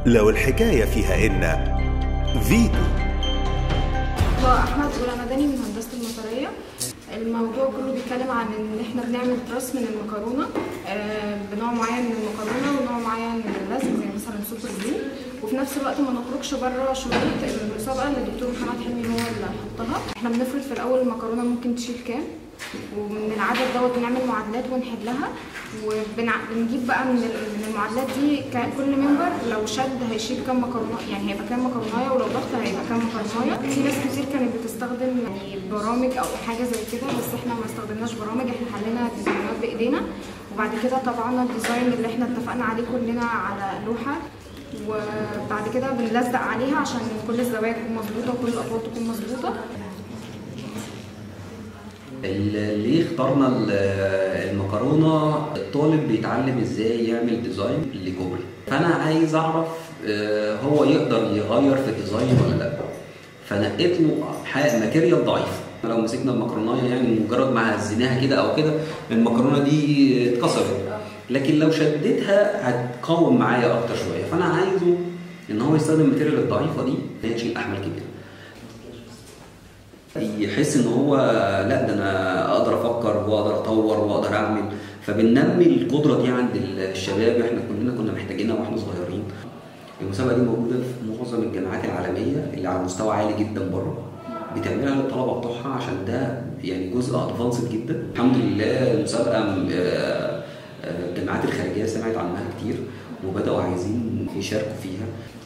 لو الحكاية فيها إن فيتو هو احمد ولا مدني من هندسه المطريه الموضوع كله بيتكلم عن ان احنا بنعمل تراس من المكرونه آه، بنوع معين من المكرونه ونوع معين من اللزق زي مثلا سوبر جلو وفي نفس الوقت ما نخرجش بره شروط المسابقه اللي الدكتور محمد حلمي هو اللي حطها احنا بنفرض في الاول المكرونه ممكن تشيل كام ومن العدد دوت بنعمل معادلات ونحلها وبنجيب بقى من ال- من المعادلات دي ك- كل ممبر لو شد هيشيل كام مكرونه يعني هيبقى كام مكرونايه ولو ضغط هيبقى كام مكرونايه في ناس كتير كانت بتستخدم يعني برامج او حاجه زي كده بس احنا ما استخدمناش برامج احنا حلينا ديزاينات بايدينا وبعد كده طبعنا الديزاين اللي احنا اتفقنا عليه كلنا على لوحه وبعد كده بنلزق عليها عشان كل الزوايا تكون مظبوطه وكل الاطوال تكون مظبوطه ال- ليه اخترنا ال- المكرونه الطالب بيتعلم ازاي يعمل ديزاين لكوبري فانا عايز اعرف آه، هو يقدر يغير في الديزاين ولا لا فنقيت له ح- ماتيريال ضعيف لو مسكنا المكرونه يعني مجرد ما هزيناها كده او كده المكرونه دي اتكسرت لكن لو شدتها هتقاوم معايا اكتر شويه فانا عايزه ان هو يستخدم الماتيريال الضعيفه دي اللي هي تشيل احمال كبيره يحس ان هو لا ده انا اقدر افكر واقدر اطور واقدر اعمل فبننمي القدره دي عند الشباب احنا كلنا كنا محتاجينها واحنا صغيرين المسابقه دي موجوده في معظم الجامعات العالميه اللي على مستوى عالي جدا بره بتعملها للطلبه بتوعها عشان ده يعني جزء ادفانسد جدا الحمد لله المسابقه م- آه، آه، الجامعات الخارجيه سمعت عنها كتير وبداوا عايزين يشاركوا فيها